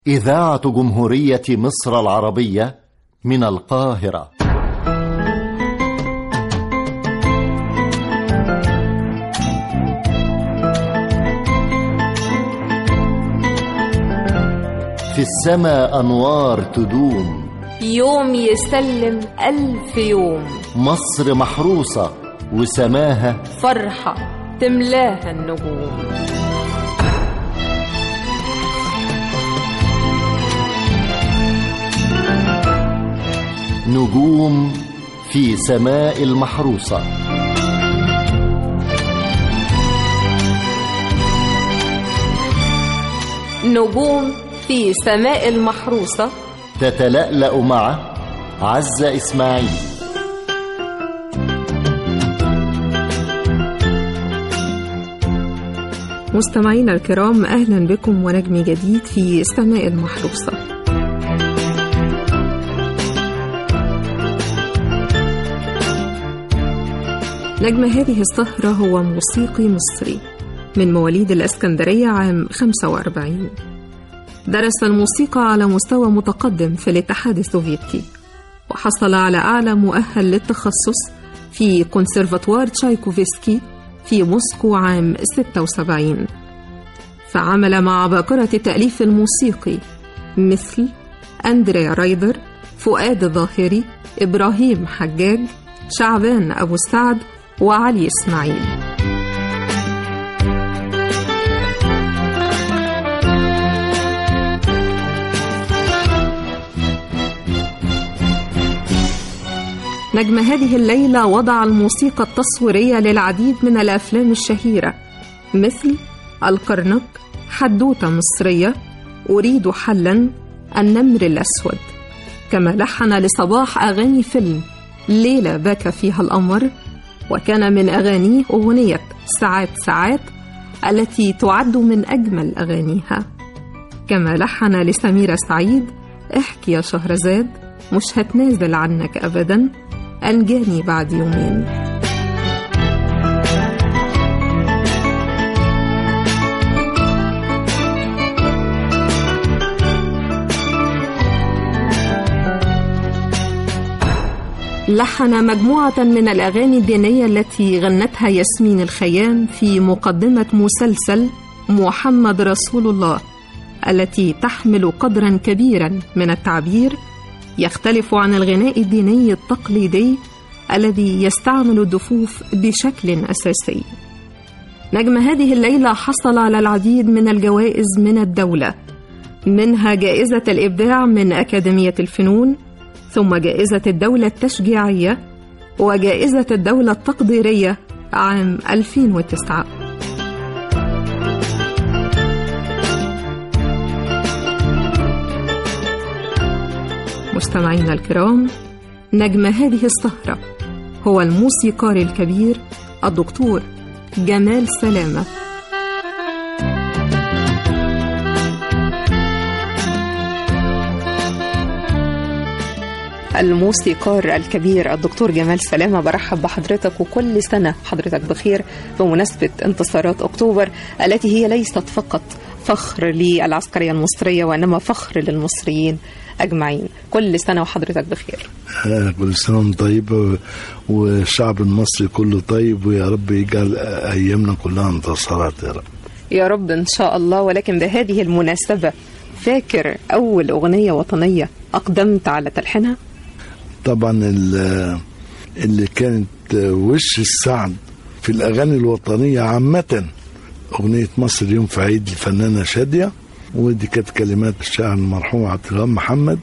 إذاعة جمهورية مصر العربية من القاهرة في السماء أنوار تدوم يوم يسلم ألف يوم مصر محروسة وسماها فرحة تملاها النجوم نجوم في سماء المحروسة نجوم في سماء المحروسة تتلألأ مع عزة إسماعيل مستمعينا الكرام أهلا بكم ونجم جديد في سماء المحروسة نجم هذه السهرة هو موسيقي مصري من مواليد الإسكندرية عام 45 درس الموسيقى على مستوى متقدم في الاتحاد السوفيتي وحصل على أعلى مؤهل للتخصص في كونسرفاتوار تشايكوفسكي في موسكو عام 76 فعمل مع عباقرة التأليف الموسيقي مثل أندريا رايدر فؤاد الظاهري إبراهيم حجاج شعبان أبو السعد وعلي إسماعيل نجم هذه الليلة وضع الموسيقى التصويرية للعديد من الأفلام الشهيرة مثل القرنق حدوتة مصرية أريد حلا النمر الأسود كما لحن لصباح أغاني فيلم ليلة بكى فيها القمر وكان من أغانيه أغنية ساعات ساعات التي تعد من أجمل أغانيها كما لحن لسميرة سعيد احكي يا شهرزاد مش هتنازل عنك أبدا أنجاني بعد يومين لحن مجموعة من الأغاني الدينية التي غنتها ياسمين الخيام في مقدمة مسلسل محمد رسول الله التي تحمل قدرا كبيرا من التعبير يختلف عن الغناء الديني التقليدي الذي يستعمل الدفوف بشكل أساسي نجم هذه الليلة حصل على العديد من الجوائز من الدولة منها جائزة الإبداع من أكاديمية الفنون ثم جائزة الدولة التشجيعية وجائزة الدولة التقديرية عام 2009 مستمعينا الكرام نجم هذه السهرة هو الموسيقار الكبير الدكتور جمال سلامة الموسيقار الكبير الدكتور جمال سلامة برحب بحضرتك وكل سنة حضرتك بخير بمناسبة انتصارات أكتوبر التي هي ليست فقط فخر للعسكرية المصرية وإنما فخر للمصريين أجمعين كل سنة وحضرتك بخير آه، كل سنة وانت طيب والشعب المصري كله طيب ويا رب يجعل أيامنا كلها انتصارات يا رب يا رب إن شاء الله ولكن بهذه المناسبة فاكر أول أغنية وطنية أقدمت على تلحينها؟ طبعا ال- اللي كانت وش السعد في الأغاني الوطنية عامة أغنية مصر اليوم في عيد الفنانة شادية ودي كانت كلمات الشاعر المرحوم عبد الوهاب محمد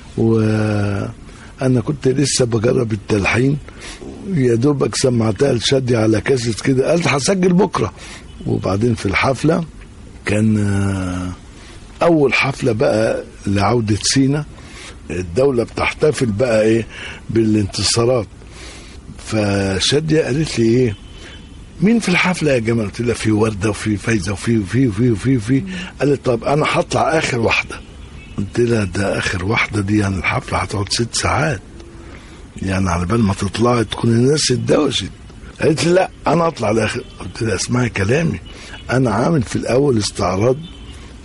وأنا كنت لسه بجرب التلحين يا دوبك سمعتها لشادية على كاسيت كده قالت هسجل بكرة وبعدين في الحفلة كان آه، أول حفلة بقى لعودة سينا الدولة بتحتفل بقى إيه بالانتصارات فشادية قالت لي إيه مين في الحفلة يا جماعة؟ قلت لها في وردة وفي فايزة وفي وفي وفي وفي وفي قالت طب أنا هطلع آخر واحدة قلت لها ده آخر واحدة دي يعني الحفلة هتقعد ست ساعات يعني على بال ما تطلعي تكون الناس اتدوشت قالت لي لا أنا أطلع الآخر قلت لها اسمعي كلامي أنا عامل في الأول استعراض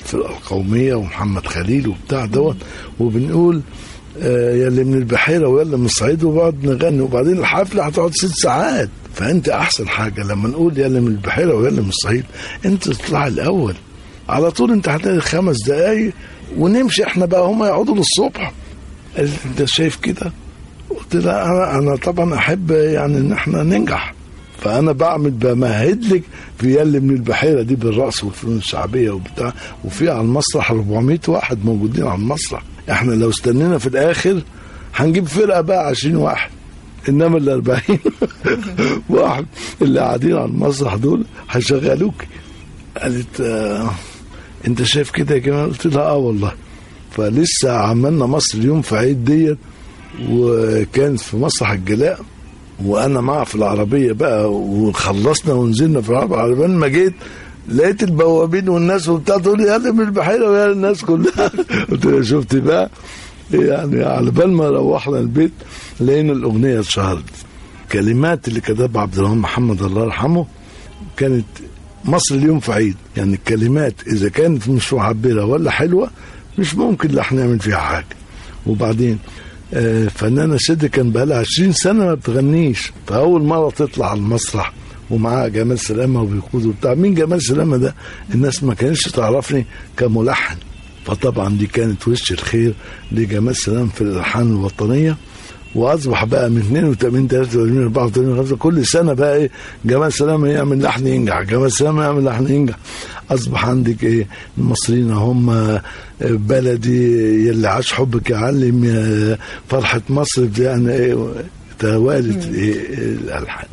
الفرقه القوميه ومحمد خليل وبتاع دوت وبنقول آه يلي من البحيره ويلا من الصعيد وبعد نغني وبعدين الحفله هتقعد ست ساعات فانت احسن حاجه لما نقول يلي من البحيره ويلا من الصعيد انت تطلع الاول على طول انت هتلاقي خمس دقايق ونمشي احنا بقى هما يقعدوا للصبح قالت انت شايف كده قلت لها انا انا طبعا احب يعني ان احنا ننجح فانا بعمل بمهد لك في يلي من البحيره دي بالرقص والفنون الشعبيه وبتاع وفي على المسرح 400 واحد موجودين على المسرح احنا لو استنينا في الاخر هنجيب فرقه بقى 20 واحد انما ال 40 واحد اللي قاعدين على المسرح دول هيشغلوك قالت آه انت شايف كده يا جماعه قلت لها اه والله فلسه عملنا مصر اليوم في عيد ديت وكانت في مسرح الجلاء وانا معها في العربيه بقى وخلصنا ونزلنا في العربيه على ما جيت لقيت البوابين والناس وبتاع تقول لي يلا من البحيره ويا الناس كلها قلت لها شفت بقى يعني على بال ما روحنا البيت لقينا الاغنيه اتشهرت كلمات اللي كتبها عبد الرحمن محمد الله يرحمه كانت مصر اليوم في عيد يعني الكلمات اذا كانت مش معبره ولا حلوه مش ممكن لا احنا نعمل فيها حاجه وبعدين آه، فنانة شدة كان بقالها 20 سنة ما بتغنيش فأول مرة تطلع على المسرح ومعاها جمال سلامة وبيقود وبتاع مين جمال سلامة ده الناس ما كانتش تعرفني كملحن فطبعا دي كانت وش الخير لجمال سلام في الألحان الوطنية واصبح بقى من 82 83 84 5 كل سنه بقى ايه جمال سلامه يعمل لحن ينجح جمال سلامه يعمل لحن ينجح اصبح عندك ايه المصريين هم بلدي يلي عاش حبك يعلم يا فرحه مصر يعني ايه توالت إيه الالحان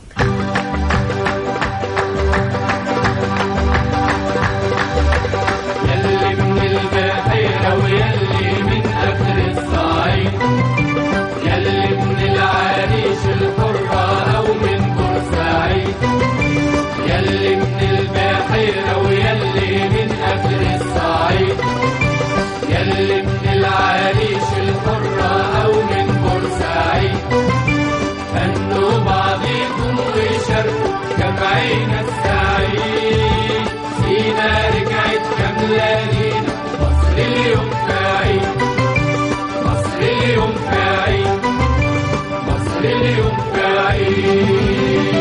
يلي من البحيرة ويلي من أخر الصعيد يلي من العريش الحرة أو من بورسعيد يلي من البحيرة ويلي من أخر الصعيد يلي من العريش الحرة أو من بورسعيد هنوا بعضيكم وشاركوا جمعينا السعيد سينا رجعت كاملة لينا مصر اليوم في عيد مصر اليوم في عيد مصر اليوم في عيد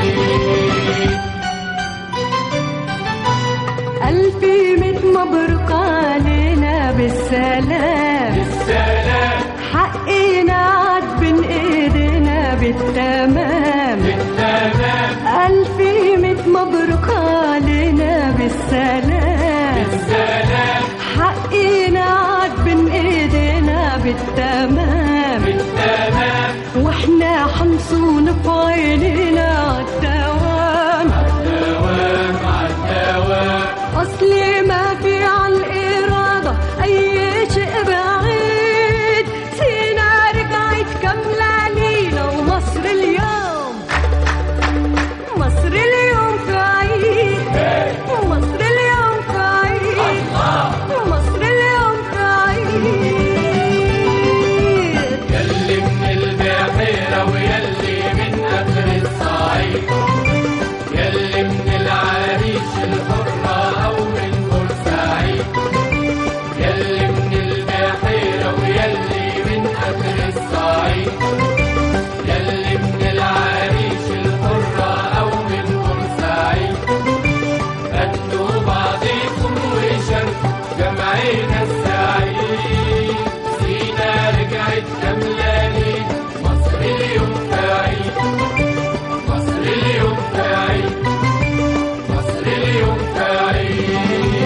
ألف ميت مبروك علينا بالسلام السلام حقنا عاد بين ايدينا بالتمام بالتمام ألف ميت مبروك علينا بالسلام السلام حقنا عاد بين ايدينا بالتمام بالتمام واحنا حنصون في عينينا عالدوام دوام عالدوام أصل ما في عالإرادة أي شيء بعيد سينا رجعت كاملة لينا ومصر اليوم مصر اليوم في عيد مصر اليوم في عيد مصر اليوم في عيد يلي من البحيرة ويلي من أخر الصعيد يلي من العريش الحرة أو من بورسعيد يلي من البحيرة ويلي من أخر الصعيد يلي من العريش الحرة أو من بورسعيد هدوا بعضيكم وشاركوا جمعينا السعيد سينا رجعت كاملة لينا مصر اليوم في عيد مصر اليوم في عيد مصر اليوم في عيد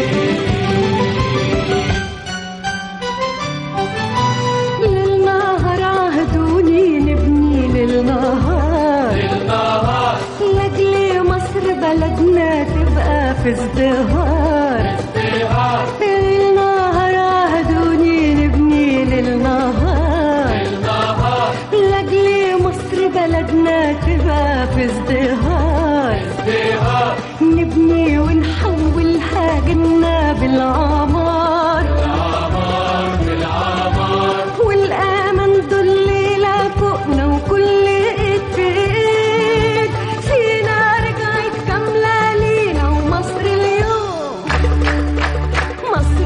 للنهر عهدوني نبني للنهار للنهار لاجل مصر بلدنا تبقى في ازدهار ازدهار للنهر عهدوني نبني للنهار للنهار لاجل مصر بلدنا تبقى في ازدهار ازدهار نبني ونحولها جنة بالعمار العمار بالعمار والأمل دول ليلة فوقنا وكل ايد في ايد سينا رجعت كاملة لينا ومصر اليوم مصر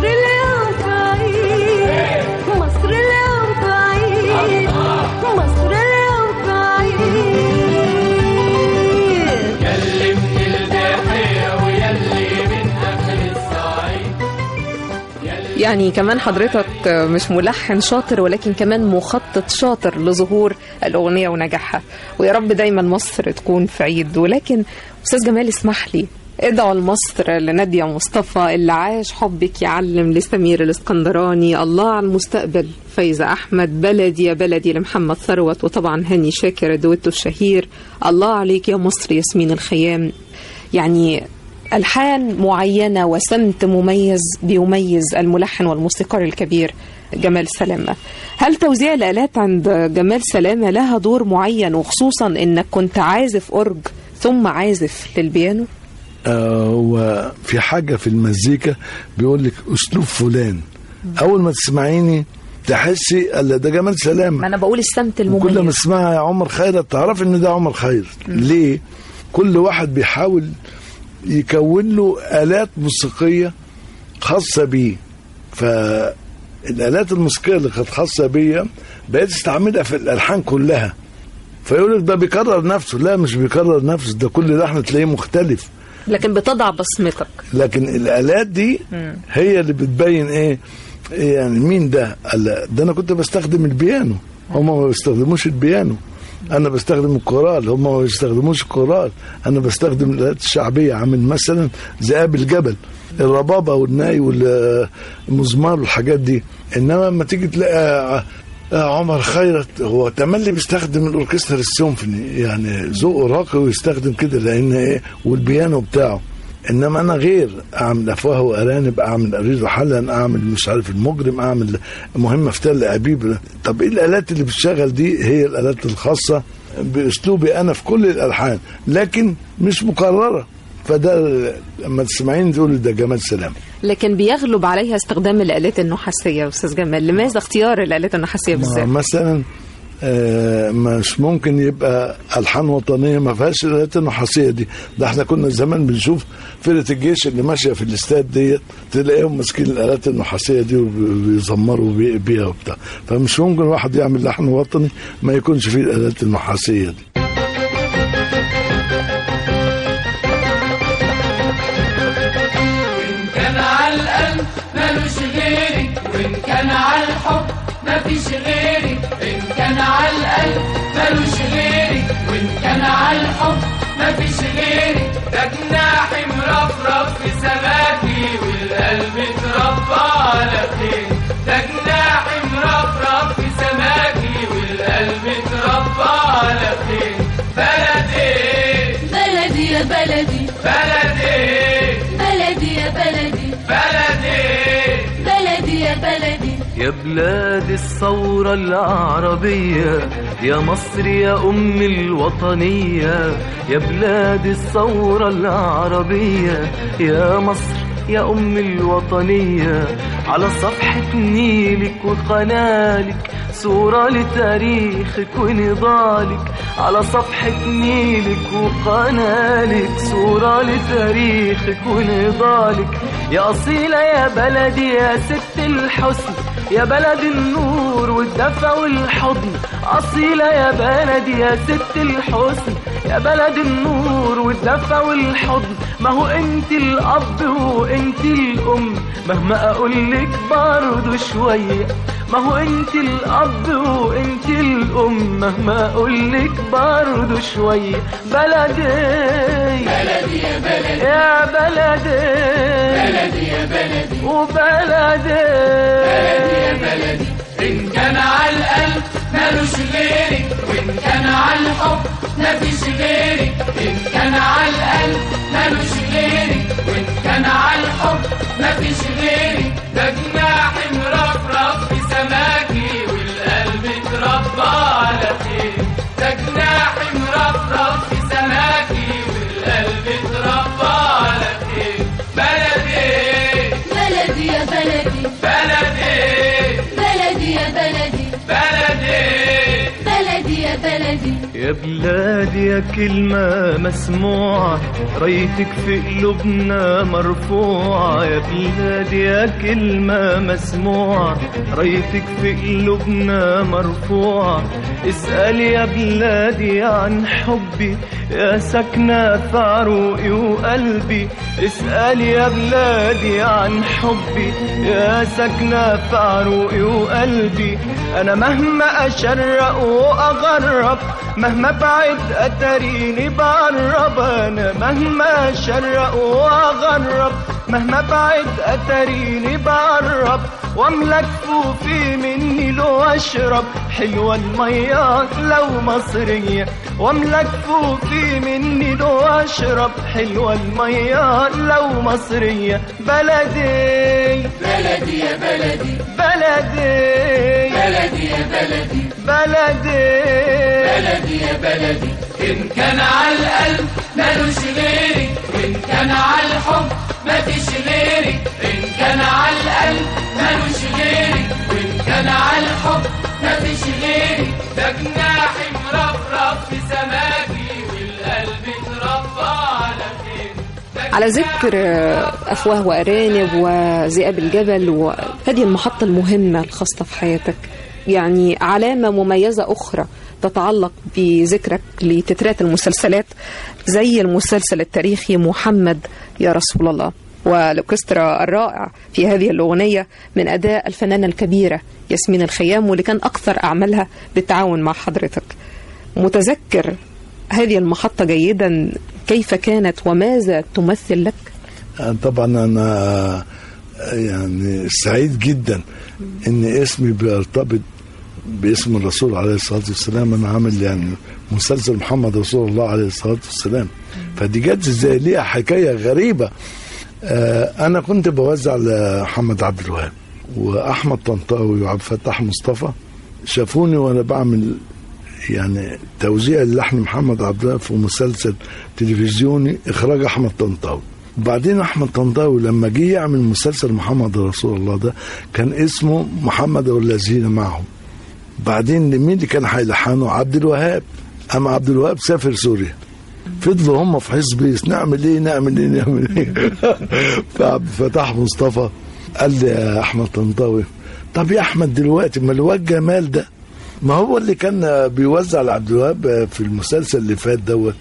يعني كمان حضرتك مش ملحن شاطر ولكن كمان مخطط شاطر لظهور الأغنية ونجاحها ويا رب دايما مصر تكون في عيد ولكن أستاذ جمال اسمح لي ادعوا لمصر لنادية مصطفى اللي عاش حبك يعلم لسمير الاسكندراني الله على المستقبل فايزة أحمد بلدي يا بلدي لمحمد ثروت وطبعا هاني شاكر دويتو الشهير الله عليك يا مصر ياسمين الخيام يعني ألحان معينة وسمت مميز بيميز الملحن والموسيقار الكبير جمال سلامة هل توزيع الآلات عند جمال سلامة لها دور معين وخصوصا إنك كنت عازف أورج ثم عازف للبيانو آه وفي حاجة في المزيكا بيقول لك أسلوب فلان أول ما تسمعيني تحسي ألا ده جمال سلامة ما أنا بقول السمت كل ما المميز تسمعها يا عمر خيرت تعرف ان ده عمر خيرت ليه كل واحد بيحاول يكون له آلات موسيقية خاصة بيه فالآلات الموسيقية اللي كانت خاصة بيا بقيت استعملها في الألحان كلها فيقول لك ده بيكرر نفسه لا مش بيكرر نفسه ده كل لحن تلاقيه مختلف لكن بتضع بصمتك لكن الالات دي هي اللي بتبين ايه إيه يعني مين ده قال لا، ده انا كنت بستخدم البيانو هم ما بيستخدموش البيانو انا بستخدم الكورال هم ما بيستخدموش الكورال انا بستخدم الالات الشعبيه عامل مثلا ذئاب الجبل الربابه والناي والمزمار والحاجات دي انما لما تيجي تلاقي آه، عمر خيرت هو تملي بيستخدم الاوركسترا السيمفوني يعني ذوقه راقي ويستخدم كده لان ايه والبيانو بتاعه انما انا غير اعمل افواه وارانب اعمل اريد وحلا اعمل مش عارف المجرم اعمل مهمه في تل ابيب طب ايه الالات اللي بتشتغل دي هي الالات الخاصه باسلوبي انا في كل الالحان لكن مش مكرره فده لما تسمعين تقول ده جمال سلام لكن بيغلب عليها استخدام الآلات النحاسية يا أستاذ جمال لماذا اختيار الآلات النحاسية ما بالذات مثلا آه، مش ممكن يبقى الحان وطنيه ما فيهاش الالات النحاسيه دي ده احنا كنا زمان بنشوف فرقه الجيش اللي ماشيه في الاستاد ديت تلاقيهم ماسكين الالات النحاسيه دي وبيزمروا بي- بيها وبتاع فمش ممكن واحد يعمل لحن وطني ما يكونش فيه الالات النحاسيه دي وإن كان على القلب ملوش غيري وإن كان على الحب مفيش غيري إن كان على القلب ملوش غيري وإن كان على الحب مفيش غيري ده جناحي مرفرف في سماكي والقلب اتربى على خير ده جناحي مرفرف في سماكي والقلب اتربى على خير بلدي بلدي يا بلدي بلدي بلدي يا بلدي بلدي بلدي يا بلدي يا بلاد الثورة العربية يا مصر يا أم الوطنية يا بلاد الثورة العربية يا مصر يا أم الوطنية على صفحة نيلك وقنالك صورة لتاريخك ونضالك على صفحة نيلك وقنالك صورة لتاريخك ونضالك يا أصيلة يا بلدي يا ست الحسن يا بلد النور والدفى والحضن أصيلة يا بلدي يا ست الحسن يا بلد النور والدفى والحضن ما هو انت الأب وانت الأم مهما أقولك برضو شوية ما هو انت الأب وانت الأم مهما أقولك برضو شوية بلدي بلدي يا بلدي يا بلدي بلدي يا بلدي وبلدي بلدي يا بلدي إن كان على القلب ملوش غيري وإن كان على الحب مفيش غيري إن كان على القلب ملوش غيري وإن كان على الحب مفيش غيري ده جناحي مرفرف في سماكي والقلب اتربى على خير ده جناحي مرفرف في سماكي والقلب اتربى على خير بلدي بلدي يا بلدي بلدي بلدي يا بلدي بلدي بلدي يا بلدي يا بلادي يا كلمة مسموعة رايتك في قلوبنا مرفوعة يا بلادي يا كلمة مسموعة رايتك في قلوبنا مرفوعة اسأل يا بلادي عن حبي يا سكنة في عروقي وقلبي اسأل يا بلادي عن حبي يا سكنة في عروقي وقلبي أنا مهما أشرق وأغرب مهما بعد أتريني بقرب أنا مهما أشرق وأغرب مهما بعد أتريني بقرب واملك فوفي مني لو أشرب حلوة المية لو مصرية واملك فوفي مني لو أشرب حلوة المية لو مصرية بلدي بلدي يا بلدي بلدي بلدي يا بلدي بلدي بلدي يا بلدي إن كان على القلب ملوش غيري وإن كان على الحب مفيش غيري إن كان على القلب ملوش غيري وإن كان على الحب مفيش غيري ده جناحي مرفرف في سماكي والقلب اتربى على خير على ذكر آه، أفواه وأرانب وذئاب الجبل وهذه المحطة المهمة الخاصة في حياتك يعني علامة مميزة أخرى تتعلق بذكرك لتترات المسلسلات زي المسلسل التاريخي محمد يا رسول الله والأوركسترا الرائع في هذه الأغنية من أداء الفنانة الكبيرة ياسمين الخيام واللي كان أكثر أعمالها بالتعاون مع حضرتك متذكر هذه المحطة جيدا كيف كانت وماذا تمثل لك آه، طبعا انا يعني سعيد جدا ان اسمي بيرتبط باسم الرسول عليه الصلاه والسلام انا عامل يعني مسلسل محمد رسول الله عليه الصلاه والسلام فدي جت ازاي ليها حكايه غريبه آه، انا كنت بوزع لمحمد عبد الوهاب واحمد طنطاوي وعبد الفتاح مصطفى شافوني وانا بعمل يعني توزيع اللحن محمد عبد الوهاب في مسلسل تلفزيوني اخراج احمد طنطاوي وبعدين احمد طنطاوي لما جه يعمل مسلسل محمد رسول الله ده كان اسمه محمد والذين معهم بعدين مين اللي كان هيلحنه عبد الوهاب اما عبد الوهاب سافر سوريا فضلوا هم في حزب نعمل ايه نعمل ايه نعمل ايه فعبد الفتاح مصطفى قال لي يا احمد طنطاوي طب يا احمد دلوقتي ما الواد جمال ده ما هو اللي كان بيوزع لعبد الوهاب في المسلسل اللي فات دوت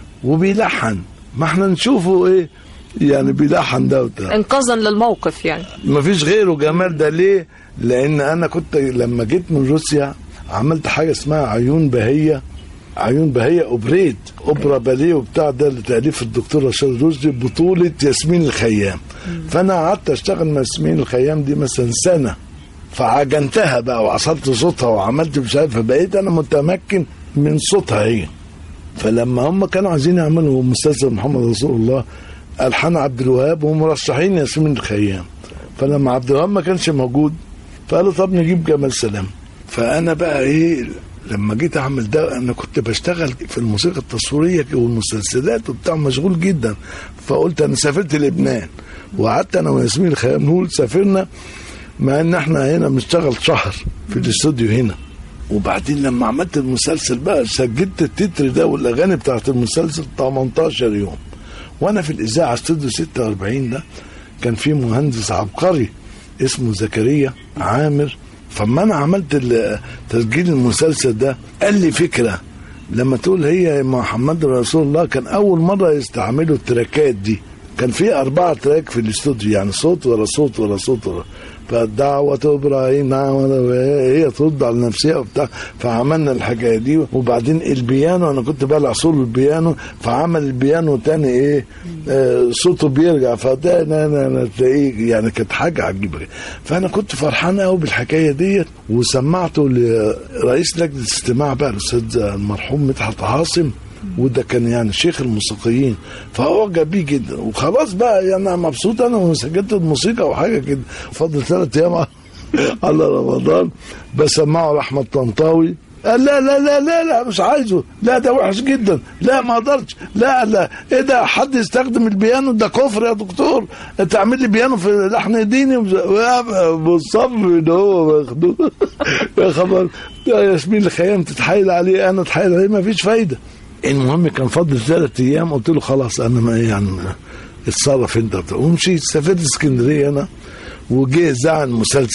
وبيلحن ما احنا نشوفه ايه يعني بيلحن ده وبتاع انقاذا للموقف يعني ما فيش غيره جمال ده ليه لان انا كنت لما جيت من روسيا عملت حاجه اسمها عيون بهيه عيون بهيه اوبريت اوبرا باليه وبتاع ده لتاليف الدكتور رشاد رشدي بطوله ياسمين الخيام فانا قعدت اشتغل مع ياسمين الخيام دي مثلا سنه فعجنتها بقى وعصرت صوتها وعملت مش عارف بقيت انا متمكن من صوتها هي فلما هم كانوا عايزين يعملوا مسلسل محمد رسول الله الحان عبد الوهاب ومرشحين ياسمين الخيام فلما عبد الوهاب ما كانش موجود فقالوا طب نجيب جمال سلام فانا بقى ايه لما جيت اعمل ده انا كنت بشتغل في الموسيقى التصويريه والمسلسلات وبتاع مشغول جدا فقلت انا سافرت لبنان وقعدت انا وياسمين الخيام نقول سافرنا مع ان احنا هنا بنشتغل شهر في الاستوديو هنا وبعدين لما عملت المسلسل بقى سجلت التتر ده والاغاني بتاعت المسلسل 18 يوم وانا في الاذاعه استوديو 46 ده كان في مهندس عبقري اسمه زكريا عامر فما انا عملت ال- تسجيل المسلسل ده قال لي فكره لما تقول هي محمد رسول الله كان اول مره يستعملوا التراكات دي كان في أربعة تراك في الاستوديو يعني صوت ورا صوت ورا صوت ورا فدعوة إبراهيم هي ترد على نفسها وبتاع فعملنا الحكاية دي وبعدين البيانو أنا كنت بلع سولو البيانو فعمل البيانو تاني إيه آه صوته بيرجع فده أنا أنا أنا تلاقيه يعني كانت حاجة عجيبة فأنا كنت فرحان قوي بالحكاية ديت وسمعته لرئيس لجنة الاستماع بقى الأستاذ المرحوم مدحت عاصم وده كان يعني شيخ الموسيقيين فاعجب بيه جدا وخلاص بقى يعني انا مبسوط انا وسجلت الموسيقى وحاجه كده فاضل ثلاث ايام على رمضان بسمعه لاحمد طنطاوي قال لا لا لا لا لا مش عايزه لا ده وحش جدا لا ما اقدرش لا لا ايه ده حد يستخدم البيانو ده كفر يا دكتور تعمل لي بيانو في لحن ديني بالصبر ان هو مخدوم يا خبر يا ياسمين الخيام تتحايل عليه انا اتحايل عليه ما فيش فايده المهم كان فاضل ثلاث ايام قلت له خلاص انا ما يعني اتصرف انت ومشيت سافرت اسكندريه انا وجه ذاع المسلسل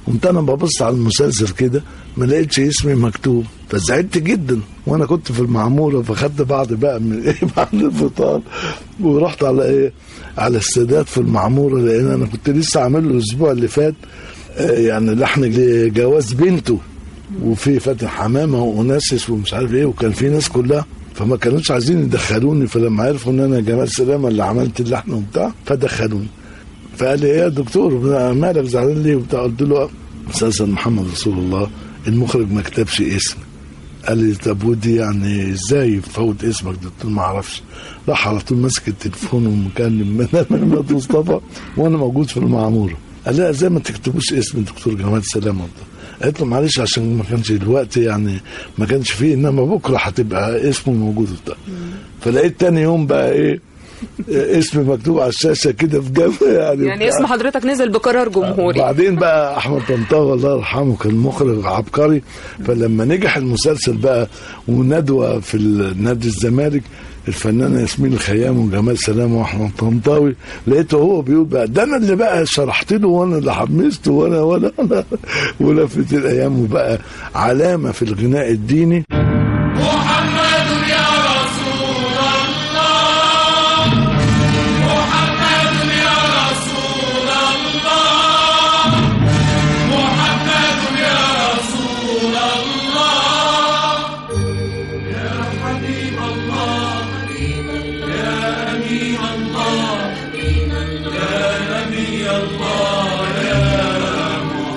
قمت انا ببص على المسلسل كده ما لقيتش اسمي مكتوب فزعلت جدا وانا كنت في المعموره فخدت بعض بقى من ايه بعد الفطار ورحت على ايه على السادات في المعموره لان انا كنت لسه عامل له الاسبوع اللي فات آه، يعني لحن جواز بنته وفي فاتن حمامه واناسس ومش عارف ايه وكان في ناس كلها فما كانوش عايزين يدخلوني فلما عرفوا ان انا جمال سلامه اللي عملت اللحن وبتاع فدخلوني فقال لي ايه يا دكتور مالك زعلان ليه وبتاع قلت له مسلسل محمد رسول الله المخرج ما كتبش اسم قال لي طب ودي يعني ازاي يفوت اسمك قلت له ما اعرفش راح على طول ماسك التليفون ومكلم محمد مصطفى وانا موجود في المعموره قال لي ازاي ما تكتبوش اسم الدكتور جمال سلامه قالت له معلش عشان ما كانش الوقت يعني ما كانش فيه انما بكره هتبقى اسمه موجود وبتاع فلقيت تاني يوم بقى ايه اسم مكتوب على الشاشه كده في جنب يعني يعني اسم حضرتك نزل بقرار جمهوري بعدين بقى احمد طنطاوي الله يرحمه كان مخرج عبقري فلما نجح المسلسل بقى وندوه في نادي الزمالك الفنانه ياسمين الخيام وجمال سلامه واحمد طنطاوي لقيته هو بيقول بقى ده انا اللي بقى شرحت له وانا اللي حمسته وانا وانا انا ولفت الايام وبقى علامه في الغناء الديني محمد يا رسول الله محمد يا رسول الله محمد يا رسول الله يا حبيب الله يا أمين الله يا نبي الله يا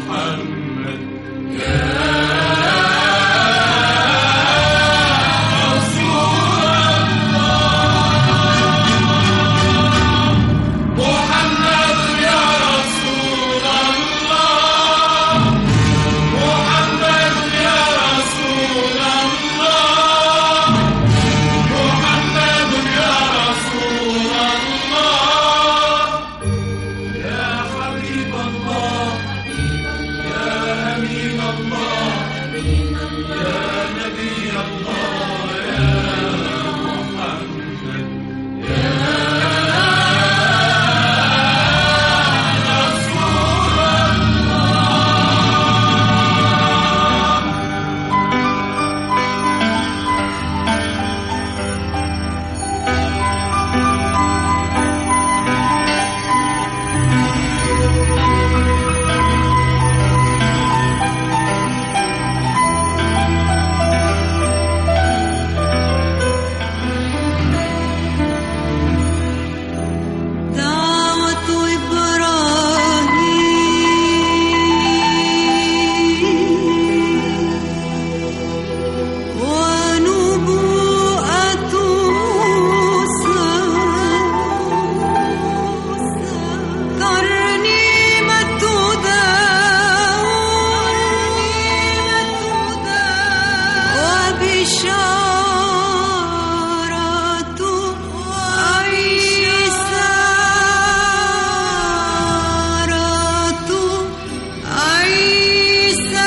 محمد محمد يا رسول الله محمد يا رسول الله محمد يا رسول الله يا حبيب الله يا أمين الله يا نبي الله يا محمد دعوة إبراهيم ونبوءة موسى ترنيمة داود وبشارة عيسى عيسى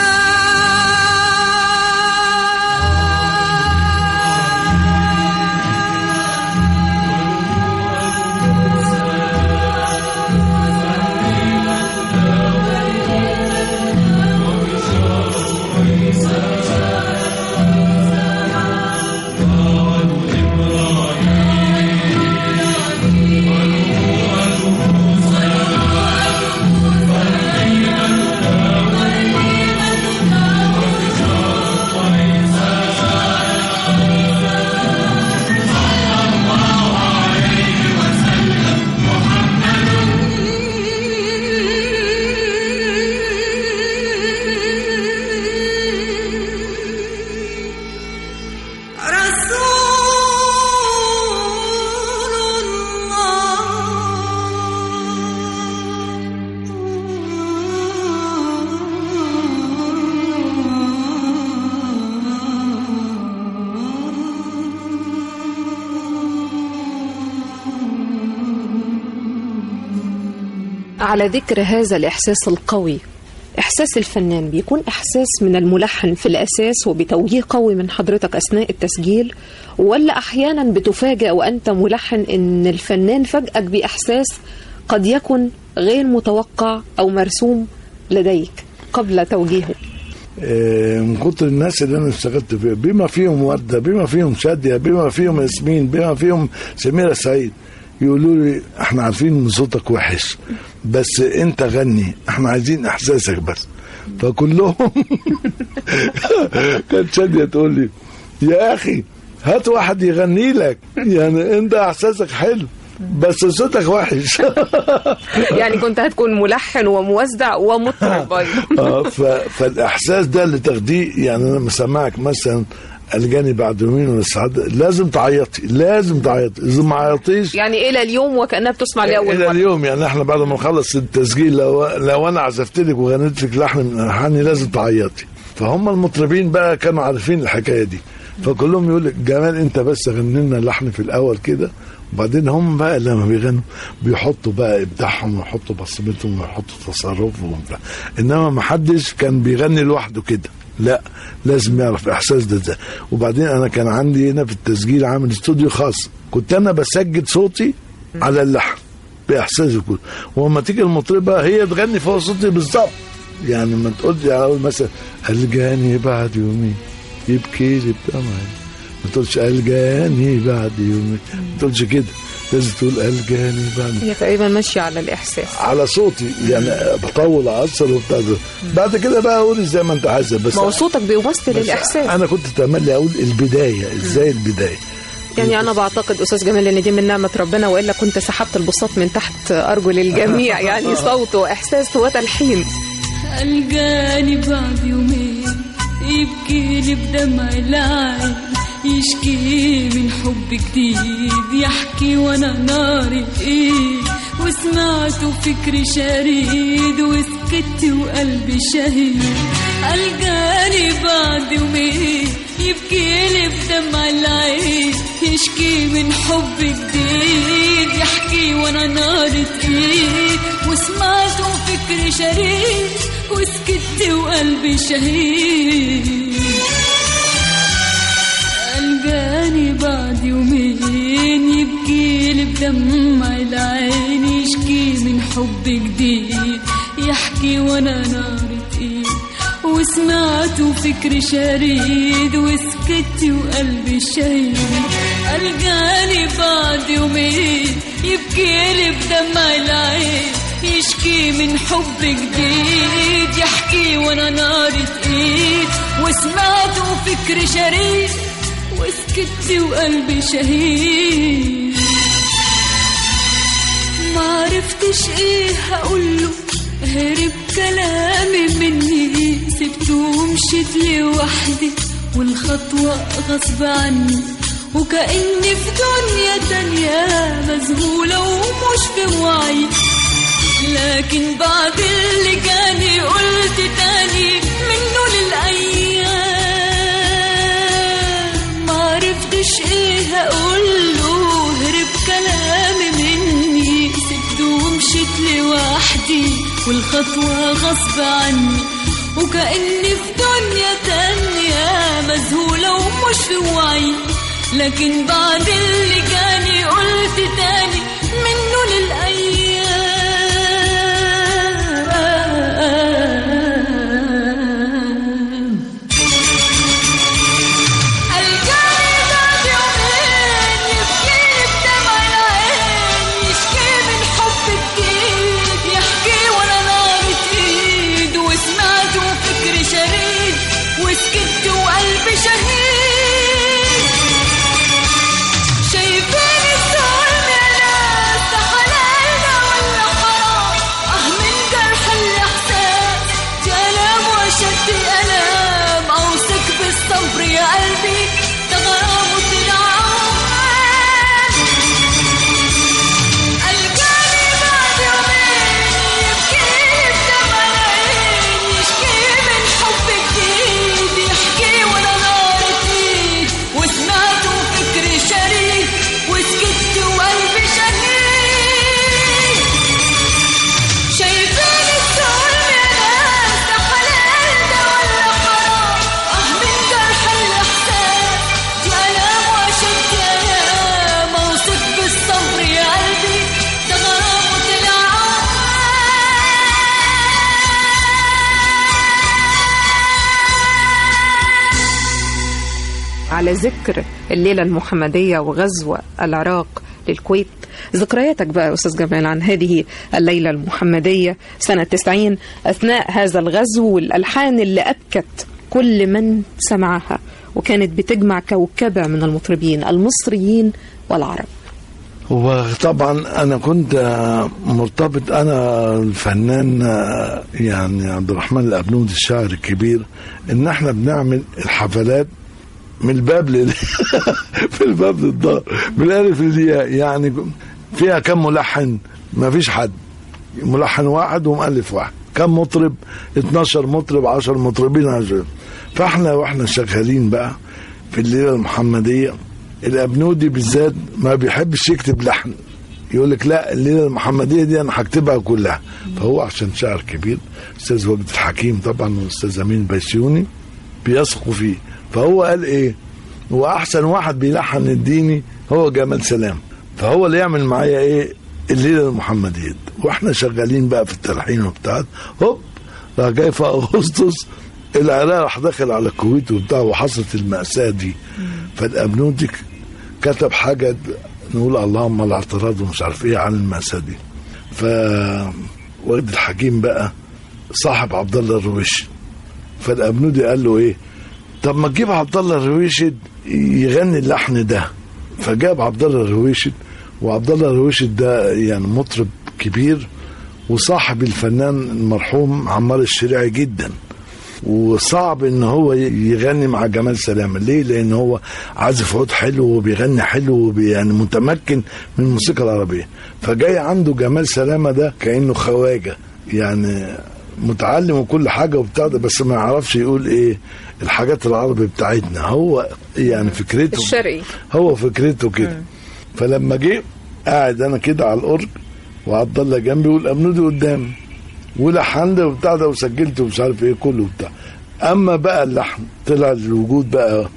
رسول على ذكر هذا الإحساس القوي إحساس الفنان بيكون إحساس من الملحن في الأساس وبتوجيه قوي من حضرتك أثناء التسجيل ولا أحيانا بتفاجأ وأنت ملحن إن الفنان فاجأك بإحساس قد يكن غير متوقع أو مرسوم لديك قبل توجيهه آه، من كتر الناس اللي انا اشتغلت فيها بما فيهم ورده بما فيهم شاديه بما فيهم ياسمين بما فيهم سميره سعيد يقولوا لي احنا عارفين ان صوتك وحش بس انت غني احنا عايزين احساسك بس فكلهم كانت شاديه تقول لي يا اخي هات واحد يغني لك يعني انت احساسك حلو بس صوتك وحش يعني كنت هتكون ملحن وموزع ومطرب أيضا اه ف... فالاحساس ده اللي تاخديه يعني انا مسمعك مثلا الجاني بعد يومين ولا سعادة لازم تعيطي لازم تعيطي اذا ما عيطيش يعني الى اليوم وكانها بتسمع لاول الى مره اليوم يعني احنا بعد ما نخلص التسجيل لو لو انا عزفت لك وغنيت لك لحن من الحاني لازم تعيطي فهم المطربين بقى كانوا عارفين الحكايه دي فكلهم يقول لك جمال انت بس غني لنا اللحن في الاول كده وبعدين هم بقى لما بيغنوا بيحطوا بقى ابداعهم ويحطوا بصمتهم ويحطوا تصرفهم وبتاع انما ما حدش كان بيغني لوحده كده لا لازم يعرف احساس ده ازاي وبعدين انا كان عندي هنا في التسجيل عامل استوديو خاص كنت انا بسجل صوتي على اللحن باحساسي كله ولما تيجي المطربه هي تغني فوق صوتي بالظبط يعني ما تقول لي اقول مثلا الجاني بعد يومين يبكي لي بدمعي ما تقولش الجاني بعد يومين ما تقولش كده لازم تقول الجاني بعد هي تقريبا ماشيه على الاحساس على صوتي يعني بطول اعصر وبتاع ده. بعد كده بقى اقول زي ما انت عايزه بس ما هو صوتك بيمثل بس الاحساس انا كنت تملي اقول البدايه ازاي البدايه يعني انا بعتقد استاذ جمال ان دي من نعمه ربنا والا كنت سحبت البساط من تحت ارجل الجميع يعني صوت واحساس وتلحين الجاني بعد يومين يبكي لي بدمع العين يشكي من حب جديد يحكي وانا ناري ايد وسمعته فكري شريد وسكت وقلبي شهيد الجاني بعد يومين يبكي لي بدمع العين يشكي من حب جديد يحكي وانا ناري ايد وسمعته فكري شريد وسكت وقلبي شهيد الجاني بعد يومين يبكي لي بدمع العين يشكي من حب جديد يحكي وانا نار ايد وسمعته فكري شريد وسكت وقلبي شهيد الجاني بعد يومين يبكي لي بدمع العين يشكي من حب جديد يحكي وانا نار ايد وسمعته فكري شريد وسكت وقلبي شهيد ما عرفتش ايه هقوله هرب كلامي مني سبته ومشيت لوحدي والخطوة غصب عني وكأني في دنيا تانية مذهولة ومش في وعي لكن بعد اللي جاني قلت تاني منه للأيام معرفتش ايه هقوله هرب كلامي مني سبته ومشيت لوحدي والخطوة غصب عني وكأني في دنيا تانية مذهولة ومش في وعي لكن بعد اللي جاني قلت تاني منه للأيام الجاني بعد يومين يبكي بدمع العين يشكي من حب جديد يحكي وانا نار ايد وسمعته فكري شريد وسكت وقلبي شهيد شايفين الظلم يا ناس ده حلالنا على ذكر الليلة المحمدية وغزو العراق للكويت ذكرياتك بقى يا أستاذ جمال عن هذه الليلة المحمدية سنة 90 أثناء هذا الغزو والألحان اللي أبكت كل من سمعها وكانت بتجمع كوكبة من المطربين المصريين والعرب وطبعا انا كنت آه، مرتبط انا الفنان آه، يعني عبد الرحمن الابنود الشاعر الكبير ان احنا بنعمل الحفلات من الباب لل في الباب للدار من الالف للياء يعني فيها كم ملحن ما فيش حد ملحن واحد ومؤلف واحد كم مطرب 12 مطرب 10 مطربين عشان فاحنا واحنا شغالين بقى في الليله المحمديه الابنودي بالذات ما بيحبش يكتب لحن يقول لك لا الليله المحمديه دي انا هكتبها كلها فهو عشان شاعر كبير استاذ وجد الحكيم طبعا واستاذ امين بيسيوني بيثقوا فيه فهو قال ايه هو احسن واحد بيلحن الديني هو جمال سلام فهو اللي يعمل معايا ايه الليله المحمديه دي. واحنا شغالين بقى في التلحين وبتاع هوب راح جاي في اغسطس العراق راح داخل على الكويت وبتاع وحصلت المأساة دي فالأبنودي كتب حاجة نقول اللهم الاعتراض ومش عارف ايه عن المأساة دي ف وجد الحكيم بقى صاحب عبد الله الرويشي فالأبنودي قال له ايه طب ما تجيب عبد الله الرويشد يغني اللحن ده فجاب عبد الله الرويشد وعبد الله الرويشد ده يعني مطرب كبير وصاحب الفنان المرحوم عمار الشريعي جدا وصعب ان هو يغني مع جمال سلامه ليه لان هو عازف عود حلو وبيغني حلو وبي يعني متمكن من الموسيقى العربيه فجاي عنده جمال سلامه ده كانه خواجه يعني متعلم وكل حاجه وبتاع ده بس ما يعرفش يقول ايه الحاجات العربي بتاعتنا هو يعني فكرته الشرقي هو فكرته كده فلما جه قاعد انا كده على الأورج وعبد الله جنبي والامنودي قدامي ولحن ده وبتاع ده وسجلت ومش عارف ايه كله وبتاع اما بقى اللحن طلع الوجود بقى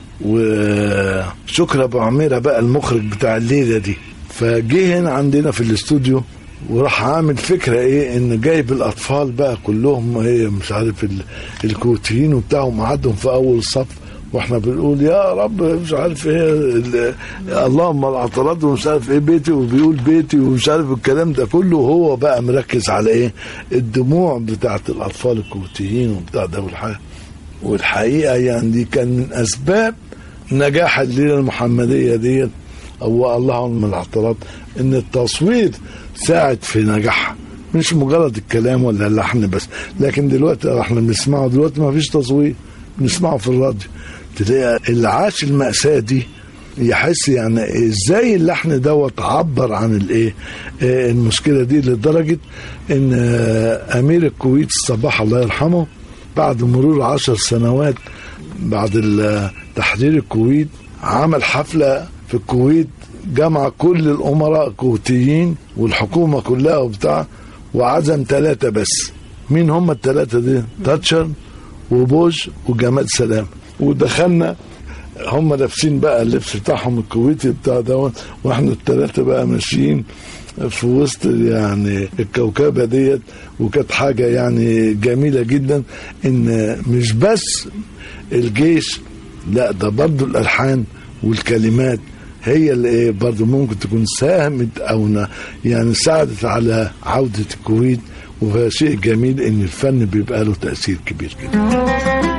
وشكرا ابو عميره بقى المخرج بتاع الليله دي فجه هنا عندنا في الاستوديو وراح عامل فكره ايه ان جايب الاطفال بقى كلهم هي مش عارف ال- الكويتيين وبتاع ومعدهم في اول الصف واحنا بنقول يا رب مش عارف ايه ال- اللهم الاعتراض ومش عارف ايه بيتي وبيقول بيتي ومش عارف الكلام ده كله هو بقى مركز على ايه الدموع بتاعت الاطفال الكويتيين وبتاع ده والحاجة والحقيقه يعني دي كان من اسباب نجاح الليله المحمديه ديت هو اللهم الاعتراض ان التصوير ساعد في نجاحها مش مجرد الكلام ولا اللحن بس لكن دلوقتي احنا بنسمعه دلوقتي ما فيش تصوير بنسمعه في الراديو تلاقي اللي عاش المأساة دي يحس يعني ازاي اللحن دوت عبر عن الايه آه، المشكله دي لدرجه ان آه، امير الكويت الصباح الله يرحمه بعد مرور عشر سنوات بعد ال- تحرير الكويت عمل حفله في الكويت جمع كل الامراء الكويتيين والحكومه كلها وبتاع وعزم ثلاثه بس مين هم الثلاثه دي تاتشر وبوش وجمال سلام ودخلنا هم لابسين بقى اللبس بتاعهم الكويتي بتاع ده واحنا الثلاثه بقى ماشيين في وسط يعني الكوكبه ديت وكانت حاجه يعني جميله جدا ان مش بس الجيش لا ده برضو الالحان والكلمات هي اللي ايه برضو ممكن تكون ساهمت او ن- يعني ساعدت على عوده الكويت وهذا شيء جميل ان الفن بيبقى له تاثير كبير جدا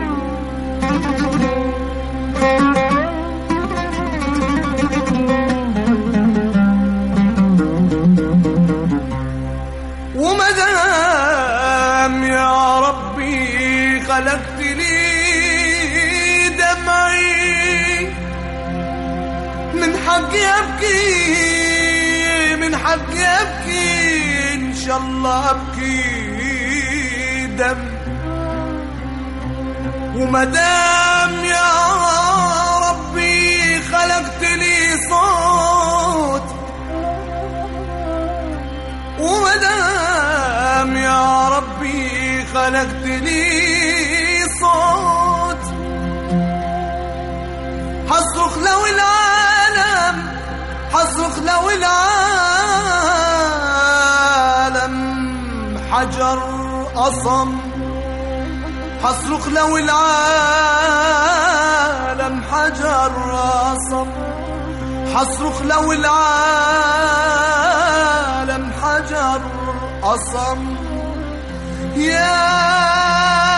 ومدام يا ربي خلقت لي دمعي من حقي ابكي من حقي ابكي ان شاء الله ابكي دم ومدام يا ربي خلقت لي صوت ومدام يا ربي خلقت لي صوت حصرخ لو العالم حصرخ لو العالم حجر أصم حصرخ لو العالم حجر حجر أصم حصرخ لو العالم حجر أصم يا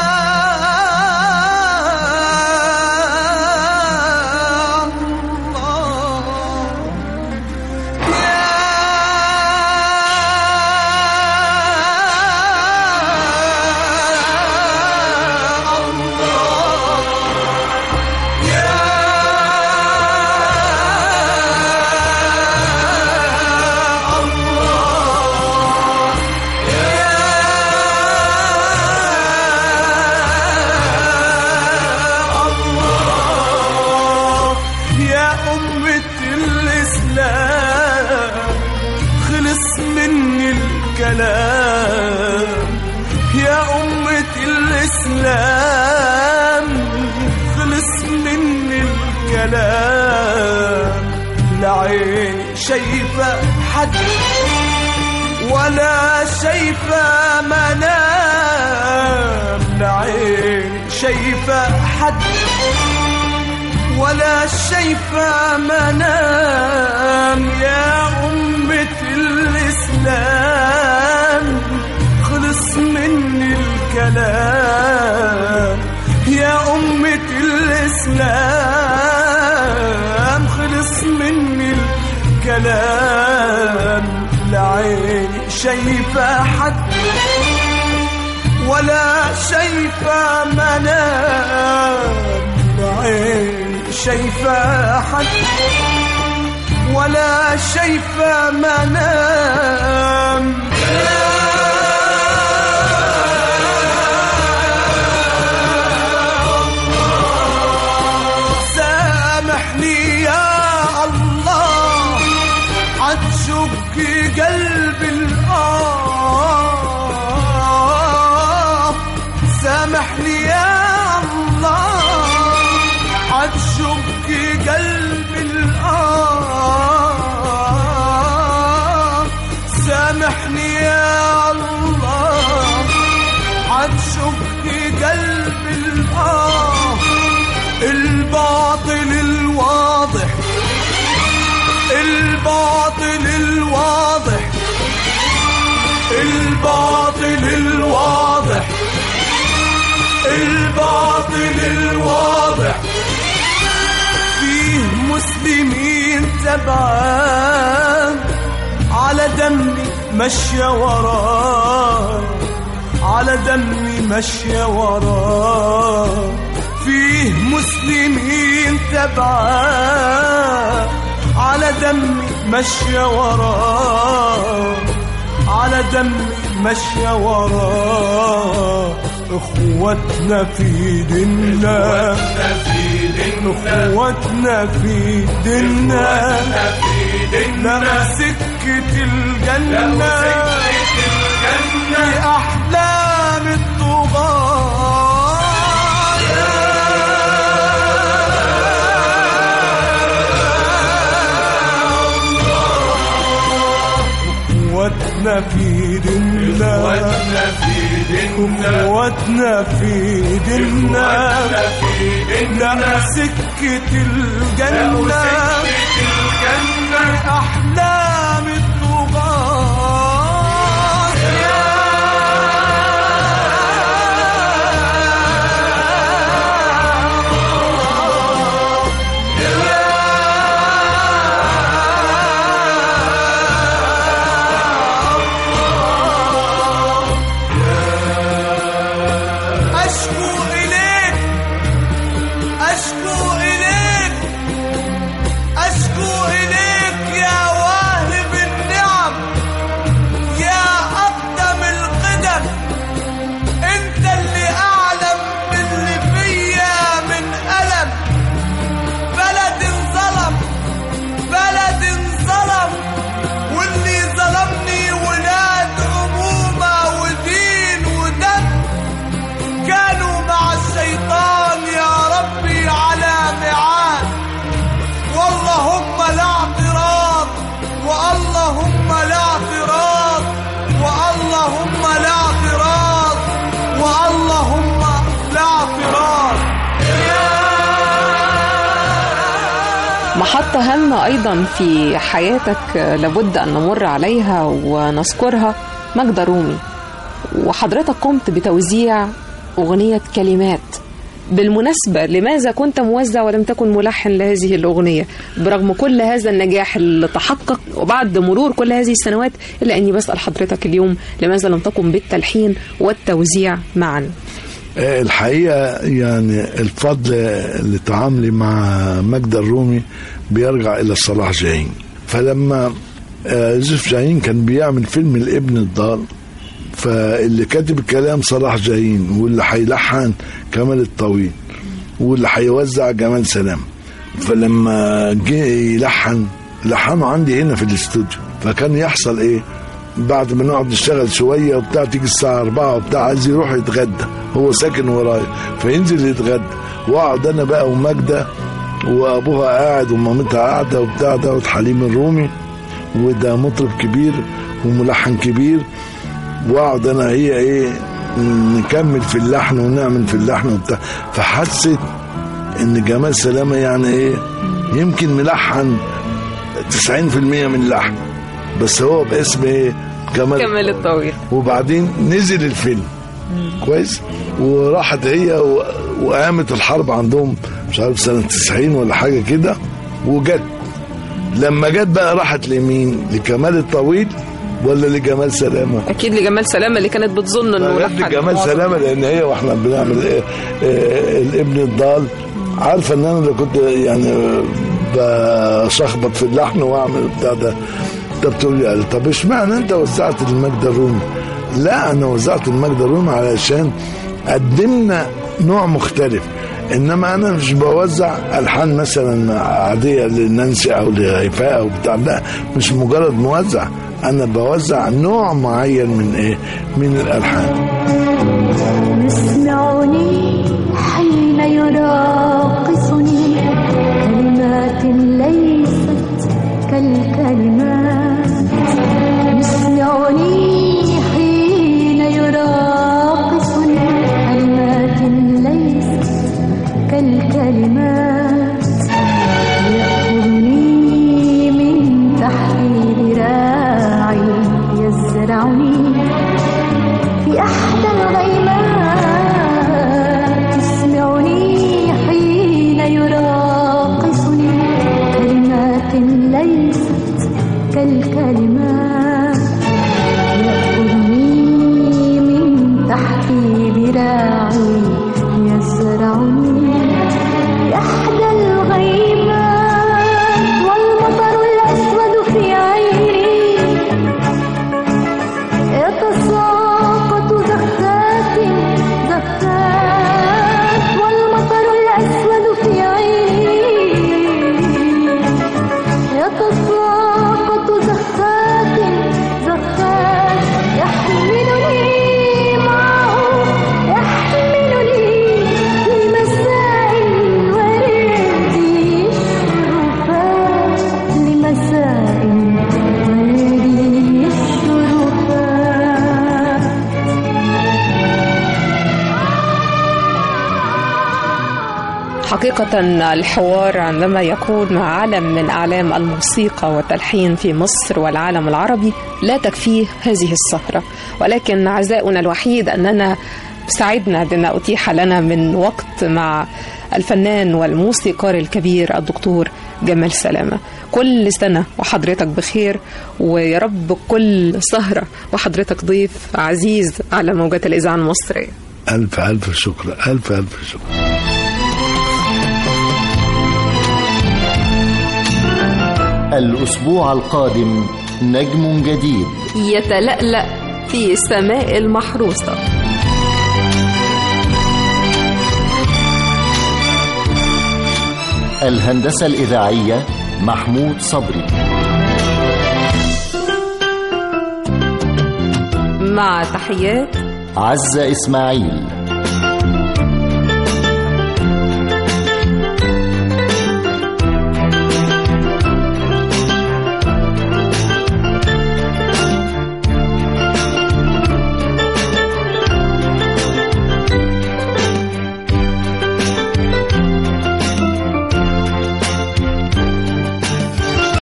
الله يا يا أمة الإسلام خلص مني الكلام يا أمة الإسلام خلص مني الكلام لا عيني شايفة حد ولا شايفة منام لا عيني شايفة حد ولا شايفة منام يا أمة الإسلام خلص مني الكلام يا أمة الإسلام خلص مني الكلام لا عيني شايفة حد ولا شايفة منام عين شايفة حد ولا شايفة منام سامحني يا الله عتشك قلب الآه سامحني يا الله عتشك قلب الآه سامحني يا الله عتشك قلب الآه الباطل الواضح الباطل الواضح الباطل الواضح الباطل الواضح فيه مسلمين تبعان على دمي مشي وراه على دمي مشي وراه فيه مسلمين تبعان على دمي مشي وراه على دمي مشي وراه اخوتنا في ديننا اخوتنا في ديننا لما سكة الجنة في أحلام الطغاة اخوتنا في ديننا اخوتنا في ديننا لما سكة الجنة في أحلام الطغاة أشكو إليك أشكو إليك أشكو إليك يا واهب النعم يا أقدم القدم أنت اللي أعلم باللي فيا من ألم بلد انظلم بلد انظلم واللي ظلمني ولاد أمومة ودين ودم كانوا مع محطة هامة أيضا في حياتك لابد أن نمر عليها ونذكرها ماجدة رومي وحضرتك قمت بتوزيع أغنية كلمات بالمناسبة لماذا كنت موزع ولم تكن ملحن لهذه الأغنية برغم كل هذا النجاح اللي تحقق وبعد مرور كل هذه السنوات إلا أني بسأل حضرتك اليوم لماذا لم تقم بالتلحين والتوزيع معا آه، الحقيقة يعني الفضل اللي تعاملي مع مجد الرومي بيرجع إلى صلاح جاهين فلما آه، يوسف جاهين كان بيعمل فيلم الابن الضال فاللي كاتب الكلام صلاح جاهين واللي هيلحن كمال الطويل واللي هيوزع جمال سلام فلما جه يلحن لحنه عندي هنا في الاستوديو فكان يحصل ايه بعد ما نقعد نشتغل شويه وبتاع تيجي الساعه 4 وبتاع عايز يروح يتغدى هو ساكن ورايا فينزل يتغدى واقعد انا بقى وماجده وابوها قاعد ومامتها قاعده وبتاع ده حليم الرومي وده مطرب كبير وملحن كبير واقعد انا هي ايه نكمل في اللحن ونعمل في اللحن وبتاع فحست ان جمال سلامه يعني ايه يمكن ملحن 90% من اللحن بس هو باسم ايه كمال كمال الطويل وبعدين نزل الفيلم كويس وراحت هي و... وقامت الحرب عندهم مش عارف سنة 90 ولا حاجة كده وجت لما جت بقى راحت لمين لكمال الطويل ولا لجمال سلامة أكيد لجمال سلامة اللي كانت بتظن أنه جت لحن لجمال معظم- سلامة لأن هي واحنا بنعمل إيه إيه الابن الضال عارفة إن أنا اللي كنت يعني بشخبط في اللحن وأعمل بتاع ده طب تقول لي طب اشمعنى أنت وزعت المجد الرومي؟ لا أنا وزعت المجد الرومي علشان قدمنا نوع مختلف انما انا مش بوزع الحان مثلا عاديه لنانسي او لهيفاء او بتاع لا مش مجرد موزع انا بوزع نوع معين من ايه من الالحان يسمعني حين يراقصني كلمات ليست كالكلمات يسمعني حين يراقصني كلمات ليست كالكلمات يأخذني من تحت ذراعي يزرعني في أحدى الغيمات تسمعني حين يراقصني كلمات ليست كالكلمات يأخذني من تحت ذراعي يزرعني في أحدى الغيمات والمطر الأسود في عيني يتساقط زخات زخات والمطر الأسود في عيني يتساقط زخات زخات يحملني معه يحملني في مساء الورد الشرفات لمساء الورد الشرفات حقيقة الحوار عندما يكون مع علم من أعلام الموسيقى والتلحين في مصر والعالم العربي لا تكفيه هذه السهرة ولكن عزاؤنا الوحيد أننا سعدنا بما أتيح لنا من وقت مع الفنان والموسيقار الكبير الدكتور جمال سلامة كل سنة وحضرتك بخير ويا رب كل سهرة وحضرتك ضيف عزيز على موجات الإذاعة المصرية الف الف شكر الف الف شكر الأسبوع القادم نجم جديد يتلألأ في السماء المحروسة الهندسة الإذاعية محمود صبري مع تحيات عزة إسماعيل